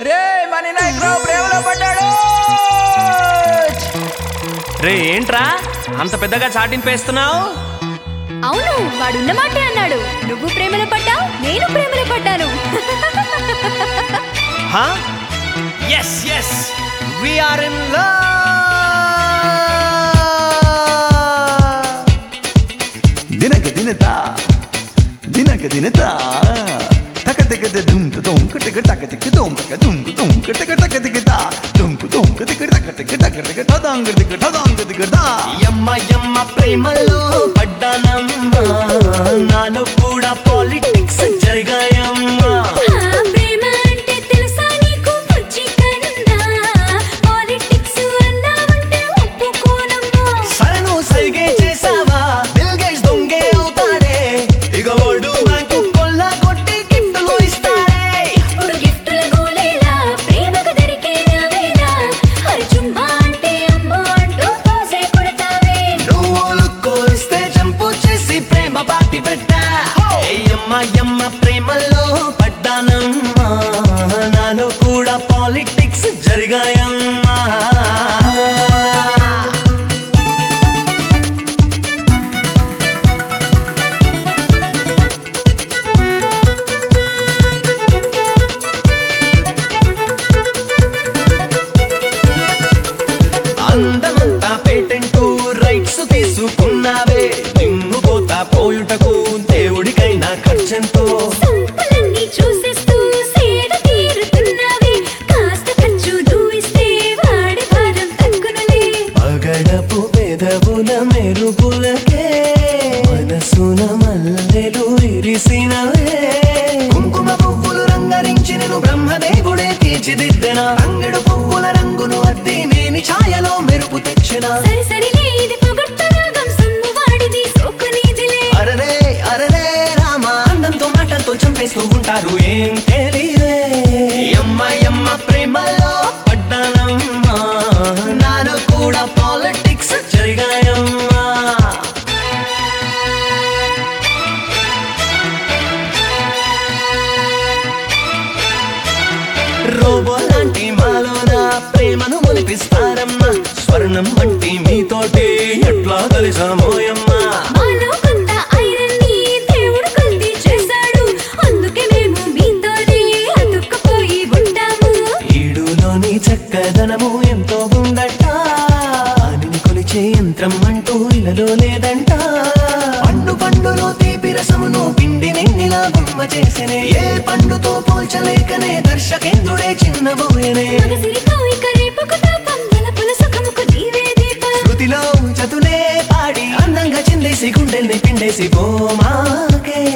రే money Naik ప్రేమలో పడ్డాడు రే ఏంట్రా అంత పెద్దగా చాటింపేస్తున్నావు అవును వాడున్న మాటే అన్నాడు నువ్వు ప్రేమలో పడ్డావు నేను ప్రేమలో పడ్డాను హా yes yes we are in love ದಿನಕ ದಿನತ ದಿನಕ ದಿನತ ತಕ ತಕ ದುಂಕ ದುಂಕ ಟಕ ಟಕ ಟಕ ದುಂಕ ದುಂಕ ದುಂಕ ಟಕ ಟಕ ಟಕ ತಾ ದುಂಕ ದುಂಕ ಟಕ ಟಕ ಟಕ ಟಕ ಟಕ ಟದಾಂಗ ಟಕ ಟದಾಂಗ ಟಕ ತಾ యమ్మ యమ్మ ప్రేమలో పడ్డానమ్మా నాలో కూడా పాలిటిక్స్ జరిగాయమ్మా ప్రేమ అంటే తెలుసా నీకు బుజ్జి కన్నా పాలిటిక్స్ అన్నావంటే ఒప్పుకోనమ్మా సరను సైగే చేసావా బిల్ గేట్స్ దొంగే అవుతాడే ఇక వరల్డ్ బ్యాంకు కొల్ల కొట్టి గిఫ్టులు ఇస్తాడే ఇప్పుడు గిఫ్టుల గోలేలా ప్రేమకు దొరికేనా వేలా అర్జుమ్మా అంటే అమ్మో అంటూ పోసే కొడతావే నువ్వు లుక్కోలిస్తే జంపు చేసి ప్రేమ పాటి పెట్టా ఏ యమ్మ యమ్మ ప్రేమలో పడ్డానమ్మా నాలో కూడా పాలిటిక్స్ జరిగాయమ్మా అందమంతా పేటెంట్ రైట్స్ తీసుకున్నావే నిన్ను పోతా పోయుటకు దేవుడికైనా ఖర్చెంతో సంపలన్నీ చూసేస్తూ సేద తీరుతున్నావే కాస్త ఖర్చు దూయిస్తే వాడి భారం తగ్గునులే పగడపు పెదవుల మెరుపులకే మనసున మల్లెలు ఇరిసినవే కుంకుమ పువ్వులు రంగరించి నేను బ్రహ్మదేవుడే తీర్చిదిద్దెన అంగడు పువ్వుల రంగును అద్ది నేని ఛాయలో మెరుపు తెచ్చిన సరి సరిలే ఇది పొగట్టు రాగం సొమ్ము వాడిది సోకు నీదిలే అరరే అరరే రామ అందంతో మాటలతో చంపేస్తూ ఉంటారు ఏం తెలియదే యమ్మ యమ్మ ప్రేమలో పడ్డానమ్మా నాలో కూడా పాలిటిక్స్ జరిగాయమ్మా రోబో లాంటి మాలోన ప్రేమను మొలిపిస్తారమ్మా స్వర్ణం వంటి మీతోటి ఎట్లా కలిసామోయమ్మా మాలో కొంత ఐరన్ ని దేవుడు కల్తీ చేశాడు అందుకే మేము మీతోనే అతుక్కుపోయి ఉంటాము ఈడులోని చక్కదనము ఎంతో ఉందట దానిని కొలిచే యంత్రం అంటూ ఇలలో లేదంట పండు పండులో తీపి రసమును పిండి నిన్నిలా బొమ్మ చేసనే ఏ పండుతో పోల్చలేకనే దర్శకేంద్రుడే చిన్నబోయేనే మగసిరి కోయిక రేపుకు తాపం తలపుల సుఖముకు నీవే దీపం శృతిలో చతులే పాడి అందంగా చిందేసి గుండెల్ని పిండేసి పోమాకే